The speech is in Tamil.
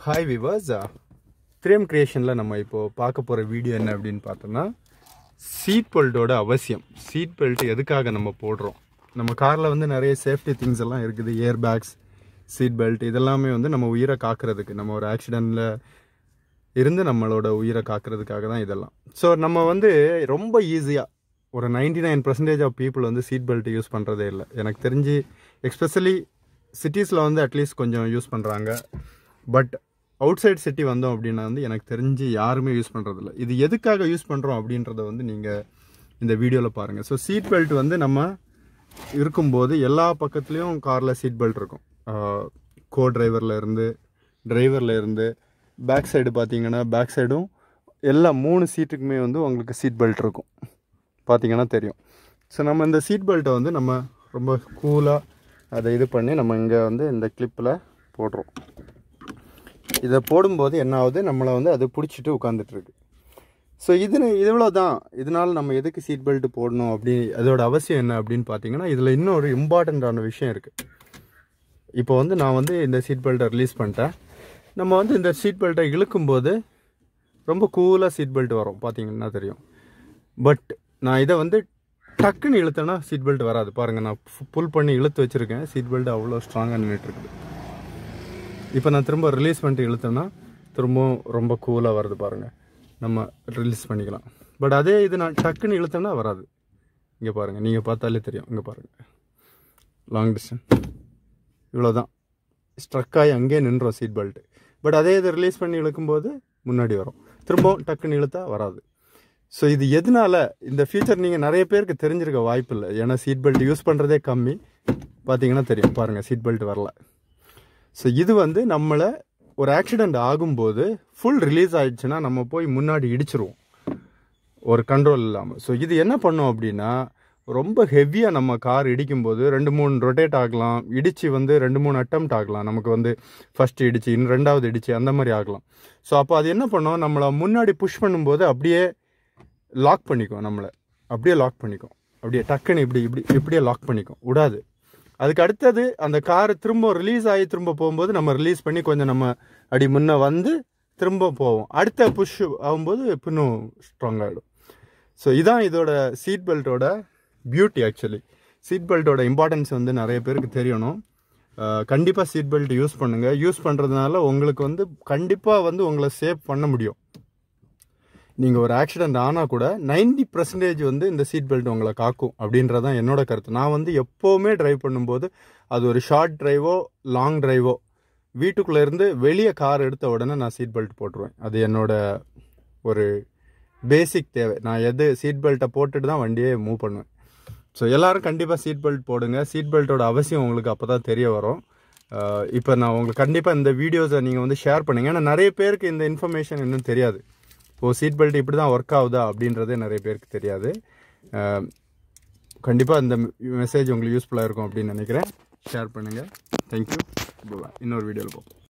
ஹாய் விவாஸ் த்ரேம் கிரியேஷனில் நம்ம இப்போது பார்க்க போகிற வீடியோ என்ன அப்படின்னு பார்த்தோம்னா சீட் பெல்ட்டோட அவசியம் சீட் பெல்ட் எதுக்காக நம்ம போடுறோம் நம்ம காரில் வந்து நிறைய சேஃப்டி திங்ஸ் எல்லாம் இருக்குது ஏர் பேக்ஸ் சீட் பெல்ட் இதெல்லாமே வந்து நம்ம உயிரை காக்கிறதுக்கு நம்ம ஒரு ஆக்சிடெண்ட்டில் இருந்து நம்மளோட உயிரை காக்கிறதுக்காக தான் இதெல்லாம் ஸோ நம்ம வந்து ரொம்ப ஈஸியாக ஒரு ninety nine percentage of people வந்து சீட் பெல்ட் யூஸ் பண்ணுறதே இல்லை எனக்கு தெரிஞ்சு எக்ஸ்பெஷலி சிட்டிஸில் வந்து அட்லீஸ்ட் கொஞ்சம் யூஸ் பண்ணுறாங்க பட் அவுட் சைட் சிட்டி வந்தோம் அப்படின்னா வந்து எனக்கு தெரிஞ்சு யாருமே யூஸ் பண்ணுறதில்ல இது எதுக்காக யூஸ் பண்ணுறோம் அப்படின்றத வந்து நீங்கள் இந்த வீடியோவில் பாருங்கள் ஸோ சீட் பெல்ட் வந்து நம்ம இருக்கும்போது எல்லா பக்கத்துலேயும் காரில் சீட் பெல்ட் இருக்கும் கோ டிரைவரில் இருந்து டிரைவரில் இருந்து பேக் சைடு பார்த்தீங்கன்னா பேக் சைடும் எல்லா மூணு சீட்டுக்குமே வந்து உங்களுக்கு சீட் பெல்ட் இருக்கும் பார்த்தீங்கன்னா தெரியும் ஸோ நம்ம இந்த சீட் பெல்ட்டை வந்து நம்ம ரொம்ப கூலாக அதை இது பண்ணி நம்ம இங்கே வந்து இந்த கிளிப்பில் போடுறோம் இதை போடும்போது என்ன ஆகுது நம்மளை வந்து அது பிடிச்சிட்டு உட்காந்துட்ருக்கு ஸோ இது இவ்வளோ தான் இதனால் நம்ம எதுக்கு சீட் பெல்ட் போடணும் அப்படி அதோட அவசியம் என்ன அப்படின்னு பார்த்தீங்கன்னா இதில் இன்னொரு இம்பார்ட்டண்ட்டான விஷயம் இருக்குது இப்போ வந்து நான் வந்து இந்த சீட் பெல்ட்டை ரிலீஸ் பண்ணிட்டேன் நம்ம வந்து இந்த சீட் பெல்ட்டை இழுக்கும்போது ரொம்ப கூலாக சீட் பெல்ட் வரும் பார்த்தீங்கன்னா தெரியும் பட் நான் இதை வந்து டக்குன்னு இழுத்தேன்னா சீட் பெல்ட் வராது பாருங்கள் நான் புல் பண்ணி இழுத்து வச்சுருக்கேன் சீட் பெல்ட் அவ்வளோ ஸ்ட்ராங்காக நின்றுட்டுருக்குது இப்போ நான் திரும்ப ரிலீஸ் பண்ணிட்டு இழுத்தேன்னா திரும்பவும் ரொம்ப கூலாக வருது பாருங்கள் நம்ம ரிலீஸ் பண்ணிக்கலாம் பட் அதே இது நான் டக்குன்னு இழுத்தேன்னா வராது இங்கே பாருங்கள் நீங்கள் பார்த்தாலே தெரியும் இங்கே பாருங்கள் லாங் டிஸ்டன்ஸ் இவ்வளோ தான் ஸ்ட்ரக் ஆகி அங்கேயே நின்றோம் சீட் பெல்ட்டு பட் அதே இதை ரிலீஸ் பண்ணி இழுக்கும்போது முன்னாடி வரும் திரும்பவும் டக்குன்னு இழுத்தா வராது ஸோ இது எதனால இந்த ஃபியூச்சர் நீங்கள் நிறைய பேருக்கு தெரிஞ்சிருக்க வாய்ப்பு இல்லை ஏன்னா சீட் பெல்ட் யூஸ் பண்ணுறதே கம்மி பார்த்தீங்கன்னா தெரியும் பாருங்கள் சீட் பெல்ட் வரல ஸோ இது வந்து நம்மளை ஒரு ஆக்சிடெண்ட் ஆகும்போது ஃபுல் ரிலீஸ் ஆயிடுச்சுன்னா நம்ம போய் முன்னாடி இடிச்சிருவோம் ஒரு கண்ட்ரோல் இல்லாமல் ஸோ இது என்ன பண்ணும் அப்படின்னா ரொம்ப ஹெவியாக நம்ம கார் இடிக்கும்போது ரெண்டு மூணு ரொட்டேட் ஆகலாம் இடித்து வந்து ரெண்டு மூணு அட்டம்ப்ட் ஆகலாம் நமக்கு வந்து ஃபஸ்ட் இடிச்சு இன்னும் ரெண்டாவது இடிச்சு அந்த மாதிரி ஆகலாம் ஸோ அப்போ அது என்ன பண்ணும் நம்மளை முன்னாடி புஷ் பண்ணும்போது அப்படியே லாக் பண்ணிக்கும் நம்மளை அப்படியே லாக் பண்ணிக்கும் அப்படியே டக்குன்னு இப்படி இப்படி இப்படியே லாக் பண்ணிக்கும் விடாது அதுக்கு அடுத்தது அந்த கார் திரும்ப ரிலீஸ் ஆகி திரும்ப போகும்போது நம்ம ரிலீஸ் பண்ணி கொஞ்சம் நம்ம அடி முன்ன வந்து திரும்ப போவோம் அடுத்த புஷ் ஆகும்போது இன்னும் ஸ்ட்ராங் ஆகிடும் ஸோ இதான் இதோட சீட் பெல்ட்டோட பியூட்டி ஆக்சுவலி சீட் பெல்ட்டோட இம்பார்ட்டன்ஸ் வந்து நிறைய பேருக்கு தெரியணும் கண்டிப்பாக சீட் பெல்ட் யூஸ் பண்ணுங்கள் யூஸ் பண்ணுறதுனால உங்களுக்கு வந்து கண்டிப்பாக வந்து உங்களை சேவ் பண்ண முடியும் நீங்கள் ஒரு ஆக்சிடென்ட் ஆனால் கூட நைன்டி பர்சன்டேஜ் வந்து இந்த சீட் பெல்ட் உங்களை காக்கும் அப்படின்றதான் என்னோட கருத்து நான் வந்து எப்போவுமே ட்ரைவ் பண்ணும்போது அது ஒரு ஷார்ட் ட்ரைவோ லாங் ட்ரைவோ வீட்டுக்குள்ளே இருந்து வெளியே கார் எடுத்த உடனே நான் சீட் பெல்ட் போட்டுருவேன் அது என்னோட ஒரு பேசிக் தேவை நான் எது சீட் பெல்ட்டை போட்டுட்டு தான் வண்டியே மூவ் பண்ணுவேன் ஸோ எல்லோரும் கண்டிப்பாக சீட் பெல்ட் போடுங்க சீட் பெல்ட்டோட அவசியம் உங்களுக்கு அப்போ தான் தெரிய வரும் இப்போ நான் உங்களுக்கு கண்டிப்பாக இந்த வீடியோஸை நீங்கள் வந்து ஷேர் பண்ணுங்கள் ஏன்னா நிறைய பேருக்கு இந்த இன்ஃபர்மேஷன் இன்னும் தெரியாது இப்போ சீட் பெல்ட் இப்படி தான் ஒர்க் ஆகுதா அப்படின்றதே நிறைய பேருக்கு தெரியாது கண்டிப்பாக இந்த மெசேஜ் உங்களுக்கு யூஸ்ஃபுல்லாக இருக்கும் அப்படின்னு நினைக்கிறேன் ஷேர் பண்ணுங்கள் தேங்க்யூ இன்னொரு வீடியோவில் பார்ப்போம்